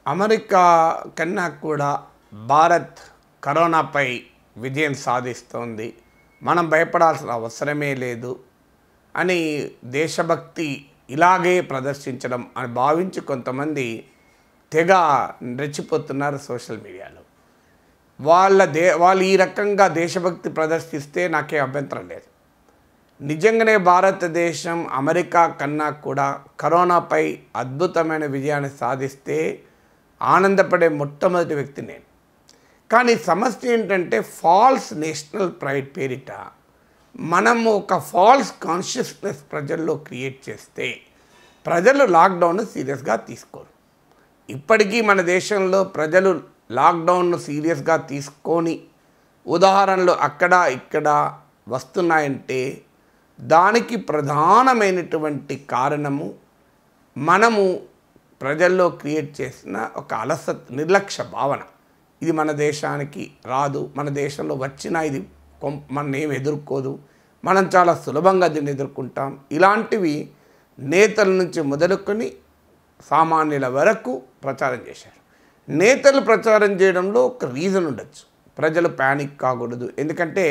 America కన్నా కూడా భారత్ కరోనాపై విజయం సాధిస్తోంది మనం భయపడాల్సిన అవసరమే లేదు అని దేశభక్తి ఇలాగే ప్రదర్శించడం అని భావించి కొంతమంది తెగ రెచ్చిపోతున్నారు సోషల్ మీడియాలో వాళ్ళ దే వాళ్ళు ఈ రకంగా దేశభక్తి ప్రదర్శిస్తే నాకే అభ్యంతరం లేదు నిజంగానే భారతదేశం అమెరికా కన్నా కూడా కరోనాపై అద్భుతమైన విజయాన్ని సాధిస్తే ఆనందపడే మొట్టమొదటి వ్యక్తి నేను కానీ సమస్య ఏంటంటే ఫాల్స్ నేషనల్ ప్రైడ్ పేరిట మనము ఒక ఫాల్స్ కాన్షియస్నెస్ ప్రజల్లో క్రియేట్ చేస్తే ప్రజలు లాక్డౌన్ సీరియస్గా తీసుకోరు ఇప్పటికీ మన దేశంలో ప్రజలు లాక్డౌన్ను సీరియస్గా తీసుకొని ఉదాహరణలు అక్కడ ఇక్కడ వస్తున్నాయంటే దానికి ప్రధానమైనటువంటి కారణము మనము ప్రజల్లో క్రియేట్ చేసిన ఒక అలస నిర్లక్ష్య భావన ఇది మన దేశానికి రాదు మన దేశంలో వచ్చినా ఇది కొం- మన ఏం ఎదుర్కోదు మనం చాలా సులభంగా దీన్ని ఎదుర్కొంటాం ఇలాంటివి నేతల నుంచి మొదలుకొని సామాన్యుల వరకు ప్రచారం చేశారు నేతలు ప్రచారం చేయడంలో ఒక రీజన్ ఉండొచ్చు ప్రజలు ప్యానిక్ కాకూడదు ఎందుకంటే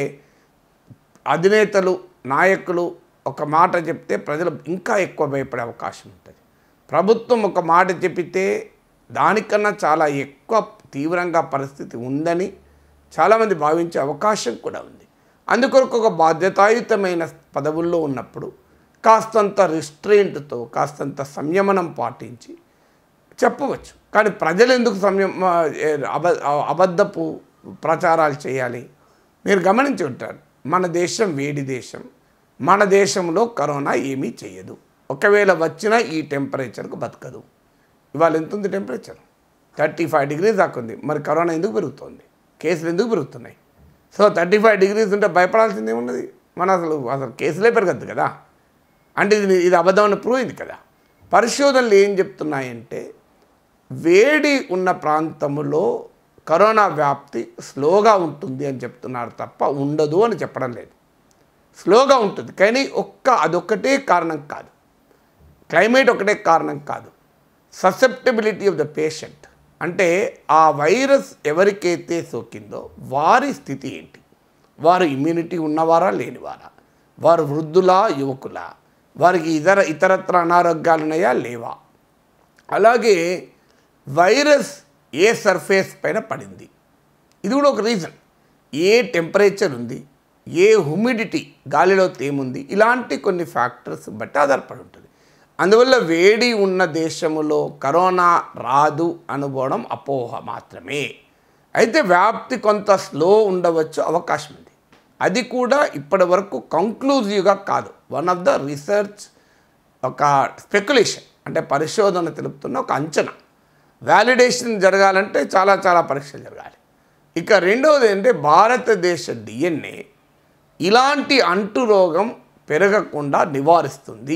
అధినేతలు నాయకులు ఒక మాట చెప్తే ప్రజలు ఇంకా ఎక్కువ భయపడే అవకాశం ఉంటుంది ప్రభుత్వం ఒక మాట చెప్పితే దానికన్నా చాలా ఎక్కువ తీవ్రంగా పరిస్థితి ఉందని చాలామంది భావించే అవకాశం కూడా ఉంది అందుకొరకు ఒక బాధ్యతాయుతమైన పదవుల్లో ఉన్నప్పుడు కాస్తంత రిస్ట్రెయింట్తో కాస్తంత సంయమనం పాటించి చెప్పవచ్చు కానీ ప్రజలు ఎందుకు సంయమ ఏ, అబ అబద్ధపు ప్రచారాలు చేయాలి మీరు గమనించి ఉంటారు మన దేశం వేడి దేశం మన దేశంలో కరోనా ఏమీ చేయదు ఒకవేళ వచ్చినా ఈ టెంపరేచర్కు బతకదు ఇవాళ ఎంత ఉంది టెంపరేచర్ థర్టీ ఫైవ్ డిగ్రీస్ దాకా ఉంది మరి కరోనా ఎందుకు పెరుగుతోంది కేసులు ఎందుకు పెరుగుతున్నాయి సో థర్టీ ఫైవ్ డిగ్రీస్ ఉంటే భయపడాల్సింది ఏమున్నది మన అసలు అసలు కేసులే పెరగద్దు కదా అంటే ఇది ఇది అబద్ధం అని ప్రూవ్ అయింది కదా పరిశోధనలు ఏం చెప్తున్నాయంటే వేడి ఉన్న ప్రాంతములో కరోనా వ్యాప్తి స్లోగా ఉంటుంది అని చెప్తున్నారు తప్ప ఉండదు అని చెప్పడం లేదు స్లోగా ఉంటుంది కానీ ఒక్క అదొక్కటే కారణం కాదు క్లైమేట్ ఒకటే కారణం కాదు ససెప్టబిలిటీ ఆఫ్ ద పేషెంట్ అంటే ఆ వైరస్ ఎవరికైతే సోకిందో వారి స్థితి ఏంటి వారు ఇమ్యూనిటీ ఉన్నవారా లేనివారా వారు వృద్ధులా యువకులా వారికి ఇతర ఇతరత్ర అనారోగ్యాలు ఉన్నాయా లేవా అలాగే వైరస్ ఏ సర్ఫేస్ పైన పడింది ఇది కూడా ఒక రీజన్ ఏ టెంపరేచర్ ఉంది ఏ హ్యూమిడిటీ గాలిలో తేముంది ఇలాంటి కొన్ని ఫ్యాక్టర్స్ బట్టి ఆధారపడి ఉంటుంది అందువల్ల వేడి ఉన్న దేశములో కరోనా రాదు అనుకోవడం అపోహ మాత్రమే అయితే వ్యాప్తి కొంత స్లో ఉండవచ్చు అవకాశం ఉంది అది కూడా ఇప్పటి వరకు కంక్లూజివ్గా కాదు వన్ ఆఫ్ ద రీసెర్చ్ ఒక స్పెక్యులేషన్ అంటే పరిశోధన తెలుపుతున్న ఒక అంచనా వ్యాలిడేషన్ జరగాలంటే చాలా చాలా పరీక్షలు జరగాలి ఇక రెండవది ఏంటంటే భారతదేశ డిఎన్ఏ ఇలాంటి అంటు రోగం పెరగకుండా నివారిస్తుంది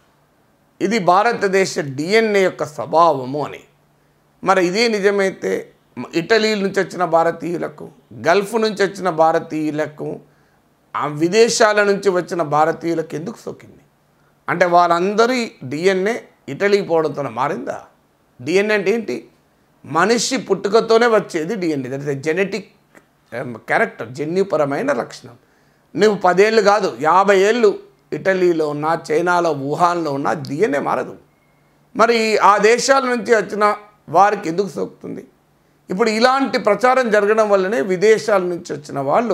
ఇది భారతదేశ డిఎన్ఏ యొక్క స్వభావము అని మరి ఇదే నిజమైతే మ- ఇటలీ నుంచి వచ్చిన భారతీయులకు గల్ఫ్ నుంచి వచ్చిన భారతీయులకు ఆ విదేశాల నుంచి వచ్చిన భారతీయులకు ఎందుకు సోకింది అంటే వాళ్ళందరి డిఎన్ఏ ఇటలీకి పోవడంతో మారిందా డిఎన్ఏ అంటే ఏంటి మనిషి పుట్టుకతోనే వచ్చేది DNA that is genetic character జన్యుపరమైన లక్షణం నువ్వు పదేళ్ళు కాదు యాభై ఏళ్ళు ఇటలీలో ఉన్నా చైనాలో వుహాన్లో ఉన్నా డిఎన్ఏ మారదు మరి ఆ దేశాల నుంచి వచ్చిన వారికి ఎందుకు సోకుతుంది ఇప్పుడు ఇలాంటి ప్రచారం జరగడం వల్లనే విదేశాల నుంచి వచ్చిన వాళ్ళు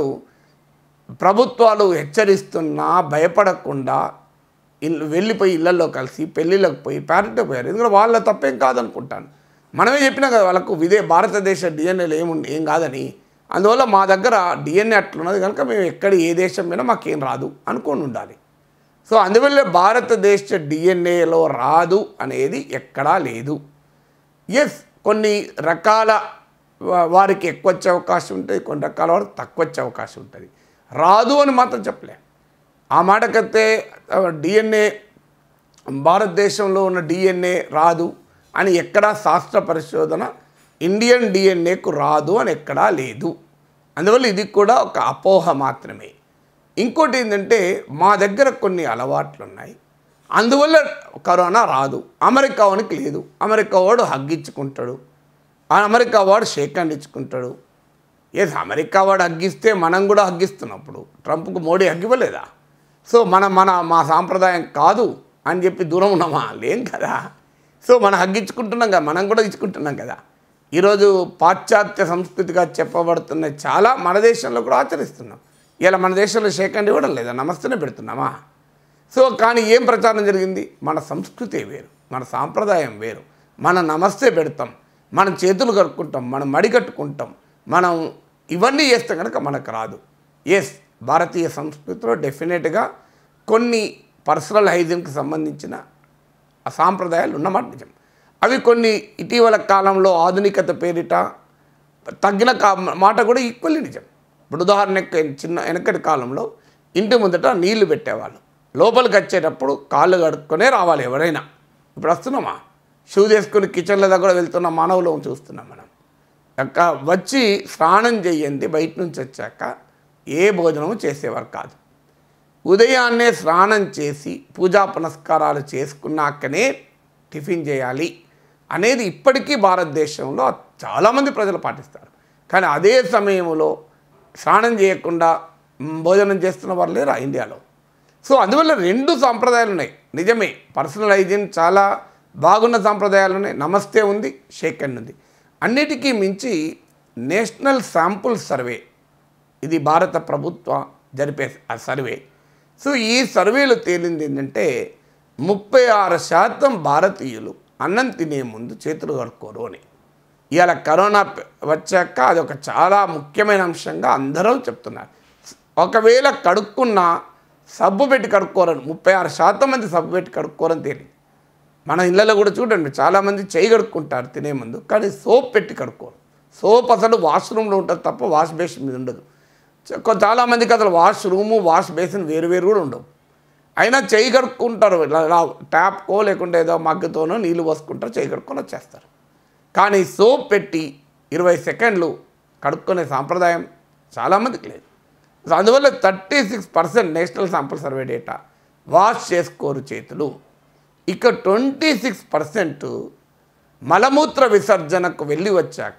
ప్రభుత్వాలు హెచ్చరిస్తున్నా భయపడకుండా ఇల్లు వెళ్ళిపోయి ఇళ్లలో కలిసి పెళ్ళిళ్ళకి పోయి ప్యారెంట్ పోయారు ఎందుకంటే వాళ్ళ తప్పేం కాదనుకుంటాను మనమే చెప్పినా కదా వాళ్ళకు విదే భారతదేశ డిఎన్ఏలో ఏముంది ఏం కాదని అందువల్ల మా దగ్గర డిఎన్ఏ అట్లున్నది కనుక మేము ఎక్కడ ఏ దేశం మీద మాకేం రాదు అనుకొని ఉండాలి సో అందువల్ల భారతదేశ డిఎన్ఏలో రాదు అనేది ఎక్కడా లేదు ఎస్ కొన్ని రకాల వా- వారికి ఎక్కువ వచ్చే అవకాశం ఉంటుంది కొన్ని రకాల వారికి తక్కువ వచ్చే అవకాశం ఉంటుంది రాదు అని మాత్రం చెప్పలేం ఆ మాటకైతే డిఎన్ఏ భారతదేశంలో ఉన్న డిఎన్ఏ రాదు అని ఎక్కడా శాస్త్ర పరిశోధన ఇండియన్ డిఎన్ఏకు రాదు అని ఎక్కడా లేదు అందువల్ల ఇది కూడా ఒక అపోహ మాత్రమే ఇంకోటి ఏంటంటే మా దగ్గర కొన్ని అలవాట్లు ఉన్నాయి అందువల్ల కరోనా రాదు అమెరికా వానికి లేదు అమెరికా వాడు హగ్గించుకుంటాడు ఆ అమెరికా వాడు షేక్ హ్యాండ్ ఇచ్చుకుంటాడు ఎస్ అమెరికా వాడు హగ్గిస్తే మనం కూడా హగ్గిస్తున్నప్పుడు ట్రంప్కు మోడీ హగ్గివ్వలేదా సో మన మన మా సాంప్రదాయం కాదు అని చెప్పి దూరం ఉన్నామా లేం కదా సో మనం హగ్గించుకుంటున్నాం కదా మనం కూడా ఇచ్చుకుంటున్నాం కదా ఈరోజు పాశ్చాత్య సంస్కృతిగా చెప్పబడుతున్న చాలా మన దేశంలో కూడా ఆచరిస్తున్నాం ఇలా మన దేశంలో షేక్ హ్యాండ్ ఇవ్వడం లేదా నమస్తేనే పెడుతున్నామా సో కానీ ఏం ప్రచారం జరిగింది మన సంస్కృతి వేరు మన సాంప్రదాయం వేరు మన నమస్తే పెడతాం మనం చేతులు కట్టుకుంటాం మనం మడి కట్టుకుంటాం మనం ఇవన్నీ చేస్తే కనుక మనకు రాదు ఎస్ భారతీయ సంస్కృతిలో డెఫినెట్గా కొన్ని పర్సనల్ హైజీన్కి సంబంధించిన ఆ సాంప్రదాయాలు ఉన్నమాట నిజం అవి కొన్ని ఇటీవల కాలంలో ఆధునికత పేరిట తగ్గిన కా మాట కూడా ఈక్వల్లీ నిజం ఇప్పుడు ఉదాహరణకి చిన్న వెనకటి కాలంలో ఇంటి ముందట నీళ్లు పెట్టేవాళ్ళు లోపలికి వచ్చేటప్పుడు కాళ్ళు కడుక్కొనే రావాలి ఎవరైనా ఇప్పుడు వస్తున్నామా షూ చేసుకుని కిచెన్ల దగ్గర వెళ్తున్న మానవులు చూస్తున్నాం మనం అక్క వచ్చి స్నానం చెయ్యండి బయట నుంచి వచ్చాక ఏ భోజనము చేసేవారు కాదు ఉదయాన్నే స్నానం చేసి పూజా పునస్కారాలు చేసుకున్నాకనే టిఫిన్ చేయాలి అనేది ఇప్పటికీ భారతదేశంలో చాలామంది ప్రజలు పాటిస్తారు కానీ అదే సమయంలో స్నానం చేయకుండా మ్, భోజనం చేస్తున్న వారు లేరా ఇండియాలో సో అందువల్ల రెండు సాంప్రదాయాలు ఉన్నాయి నిజమే పర్సనల్ హైజీన్ చాలా బాగున్న సాంప్రదాయాలు ఉన్నాయి నమస్తే ఉంది షేక్ హ్యాండ్ ఉంది అన్నిటికీ మించి నేషనల్ శాంపుల్ సర్వే ఇది భారత ప్రభుత్వ జరిపే ఆ సర్వే సో ఈ సర్వేలో తేలింది ఏంటంటే ముప్పై ఆరు శాతం భారతీయులు అన్నం తినే ముందు చేతులు కడుక్కోరు అని ఇవాళ కరోనా ప- వచ్చాక అది ఒక చాలా ముఖ్యమైన అంశంగా అందరూ చెప్తున్నారు ఒకవేళ కడుక్కున్నా సబ్బు పెట్టి కడుక్కోరని ముప్పై ఆరు శాతం మంది సబ్బు పెట్టి కడుక్కోరని తేలింది మన ఇళ్ళలో కూడా చూడండి చాలామంది చేయి కడుక్కుంటారు తినే ముందు కానీ సోప్ పెట్టి కడుక్కోరు సోప్ అసలు వాష్రూమ్లో ఉంటుంది తప్ప వాష్ బేసిన్ మీద ఉండదు చ- కొ- చాలామందికి అసలు వాష్ రూము వాష్ బేసిన్ వేరు వేరు కూడా ఉండవు అయినా చేయి కడుక్కుంటారు ఇలా ఇలా ట్యాప్కో లేకుంటే ఏదో మగ్గుతోనో నీళ్ళు పోసుకుంటారు చేయి కడుక్కొని వచ్చేస్తారు కానీ సోప్ పెట్టి ఇరవై సెకండ్లు కడుక్కునే సాంప్రదాయం చాలామందికి లేదు సో అందువల్ల thirty six percent national sample survey data wash చేసుకోరు చేతులు ఇక ట్వంటీ సిక్స్ పర్సెంట్ మలమూత్ర విసర్జనకు వెళ్ళి వచ్చాక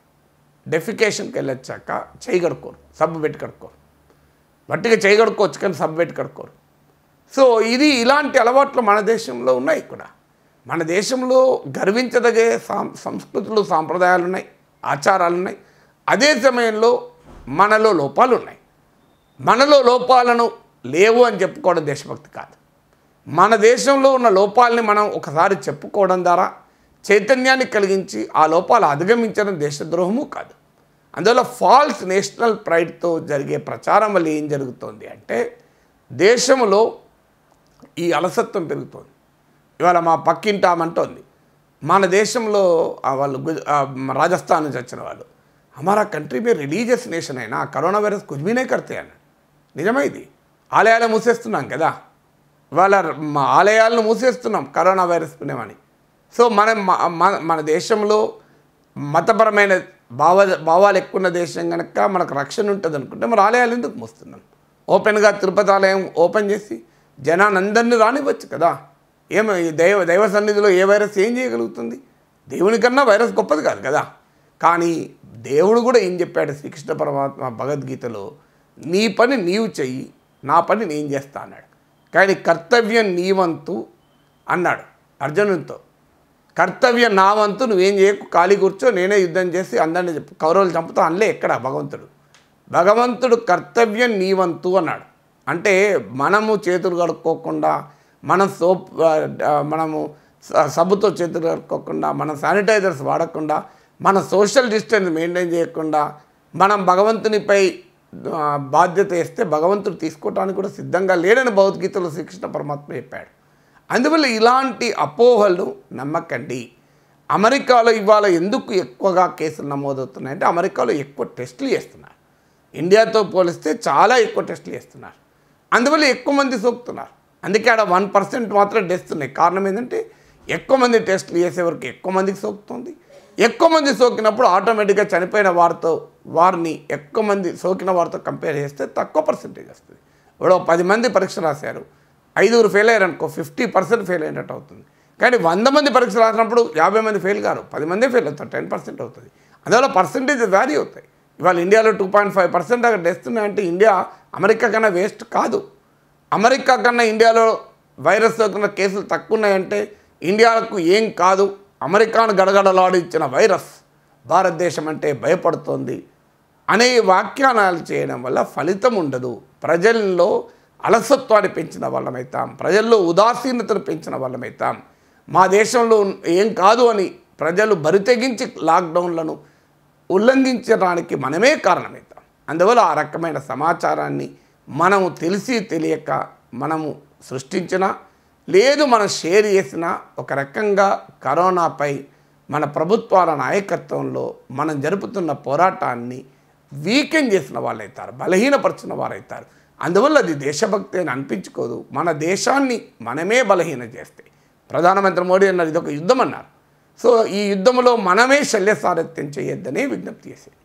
డెఫికేషన్కి వెళ్ళి వచ్చాక చేయి కడుక్కోరు సబ్బు పెట్టి కడుక్కోరు వట్టిగా చేయి కడుక్కోవచ్చు కానీ సబ్బు పెట్టి కడుక్కోరు సో ఇది ఇలాంటి అలవాట్లు మన దేశంలో ఉన్నాయి కూడా మన దేశంలో గర్వించదగే సాం సంస్కృతులు సాంప్రదాయాలు ఉన్నాయి ఆచారాలు ఉన్నాయి అదే సమయంలో మనలో లోపాలు ఉన్నాయి మనలో లోపాలను లేవు అని చెప్పుకోవడం దేశభక్తి కాదు మన దేశంలో ఉన్న లోపాలని మనం ఒకసారి చెప్పుకోవడం ద్వారా చైతన్యాన్ని కలిగించి ఆ లోపాలు అధిగమించడం దేశద్రోహము కాదు అందువల్ల ఫాల్స్ నేషనల్ ప్రైడ్తో జరిగే ప్రచారం వల్ల ఏం జరుగుతోంది అంటే దేశంలో ఈ అలసత్వం పెరుగుతోంది ఇవాళ మా పక్కింటి ఆమె అంటోంది మన దేశంలో ఆ వాళ్ళు గుజ- ఆ రాజస్థాన్ నుంచి వచ్చిన వాళ్ళు हमारा कंट्री में రిలీజియస్ నేషన్ అయినా కరోనా వైరస్ కుछ भी नहीं करते అని నిజమే ఇది ఆలయాలు మూసేస్తున్నాం కదా వాళ్ళ మా ఆలయాలను మూసేస్తున్నాం కరోనా వైరస్ పుణ్యమని సో మనం మ- మన మన దేశంలో మతపరమైన భావ భావాలు ఎక్కువ ఉన్న దేశం కనుక మనకు రక్షణ ఉంటుంది అనుకుంటే మరి ఆలయాలు ఎందుకు మూస్తున్నాం ఓపెన్గా తిరుపతి ఆలయం ఓపెన్ చేసి జనాన్ని అందరినీ రానివ్వచ్చు కదా ఏమో ఈ దైవ దైవ సన్నిధిలో ఏ వైరస్ ఏం చేయగలుగుతుంది దేవుని కన్నా వైరస్ గొప్పది కాదు కదా కానీ దేవుడు కూడా ఏం చెప్పాడు శ్రీకృష్ణ పరమాత్మ భగవద్గీతలో నీ పని నీవు చెయ్యి నా పని నేను చేస్తా అన్నాడు కానీ కర్తవ్యం నీ వంతు అన్నాడు అర్జునునితో కర్తవ్యం నా వంతు నువ్వేం చేయకు ఖాళీ కూర్చో నేనే యుద్ధం చేసి అందరిని చెప్పు కౌరవులు చంపుతా అనలే ఎక్కడ భగవంతుడు భగవంతుడు కర్తవ్యం నీ వంతు అన్నాడు అంటే మనము చేతులు కడుక్కోకుండా మనం సోప్ ఆ, మనము స- సబ్బుతో చేతులు కడుక్కోకుండా మనం శానిటైజర్స్ వాడకుండా మన సోషల్ డిస్టెన్స్ మెయింటైన్ చేయకుండా మనం భగవంతునిపై ఆ, బాధ్యత వేస్తే భగవంతుడు తీసుకోవటానికి కూడా సిద్ధంగా లేడని భగవద్గీతలో శ్రీకృష్ణ పరమాత్మ చెప్పాడు అందువల్ల ఇలాంటి అపోహలు నమ్మకండి అమెరికాలో ఇవాళ ఎందుకు ఎక్కువగా కేసులు నమోదవుతున్నాయంటే అమెరికాలో ఎక్కువ టెస్టులు చేస్తున్నారు ఇండియాతో పోలిస్తే చాలా ఎక్కువ టెస్టులు చేస్తున్నారు అందువల్ల ఎక్కువ మంది సోకుతున్నారు అందుకే ఆడ వన్ పర్సెంట్ మాత్రం డెత్స్ ఉన్నాయి కారణం ఏంటంటే ఎక్కువ మంది టెస్టులు చేసే వరకు ఎక్కువ మందికి సోకుతుంది ఎక్కువ మంది సోకినప్పుడు ఆటోమేటిక్గా చనిపోయిన వారితో వారిని ఎక్కువ మంది సోకిన వారితో కంపేర్ చేస్తే తక్కువ పర్సెంటేజ్ వస్తుంది ఇప్పుడు ఓ పది మంది పరీక్ష రాశారు ఐదుగురు ఫెయిల్ అయ్యారు అనుకో ఫిఫ్టీ పర్సెంట్ ఫెయిల్ అయినట్టు అవుతుంది కానీ వంద మంది పరీక్ష రాసినప్పుడు యాభై మంది ఫెయిల్ కారు పది మందే ఫెయిల్ అవుతారు టెన్ పర్సెంట్ అవుతుంది అందువల్ల పర్సంటేజ్ వ్యారీ అవుతాయి ఇవాళ ఇండియాలో టూ పాయింట్ ఫైవ్ పర్సెంట్ అక్కడ టెస్ట్ ఉన్నాయంటే ఇండియా అమెరికా కన్నా వేస్ట్ కాదు అమెరికా కన్నా ఇండియాలో వైరస్ సోకిన కేసులు తక్కువ ఉన్నాయంటే ఇండియాకు ఏం కాదు అమెరికాను గడగడలాడించిన వైరస్ భారతదేశం అంటే భయపడుతోంది అనే వ్యాఖ్యానాలు చేయడం వల్ల ఫలితం ఉండదు ప్రజల్లో అలసత్వాన్ని పెంచిన వాళ్ళమవుతాం ప్రజల్లో ఉదాసీనతను పెంచిన వాళ్ళమవుతాం మా దేశంలో ఏం కాదు అని ప్రజలు బరితెగించి లాక్డౌన్లను ఉల్లంఘించడానికి మనమే కారణమవుతాం అందువల్ల ఆ రకమైన సమాచారాన్ని మనము తెలిసి తెలియక మనము సృష్టించిన లేదు మనం షేర్ చేసిన ఒక రకంగా కరోనాపై మన ప్రభుత్వాల నాయకత్వంలో మనం జరుపుతున్న పోరాటాన్ని వీకెండ్ చేసిన వాళ్ళు అవుతారు బలహీనపరిచిన వారు అవుతారు అందువల్ల అది దేశభక్తి అని అనిపించుకోదు మన దేశాన్ని మనమే బలహీన చేస్తే ప్రధానమంత్రి మోడీ అన్నారు ఇది ఒక యుద్ధం అన్నారు సో ఈ యుద్ధంలో మనమే శల్యసారథ్యం చేయొద్దనే విజ్ఞప్తి చేసేది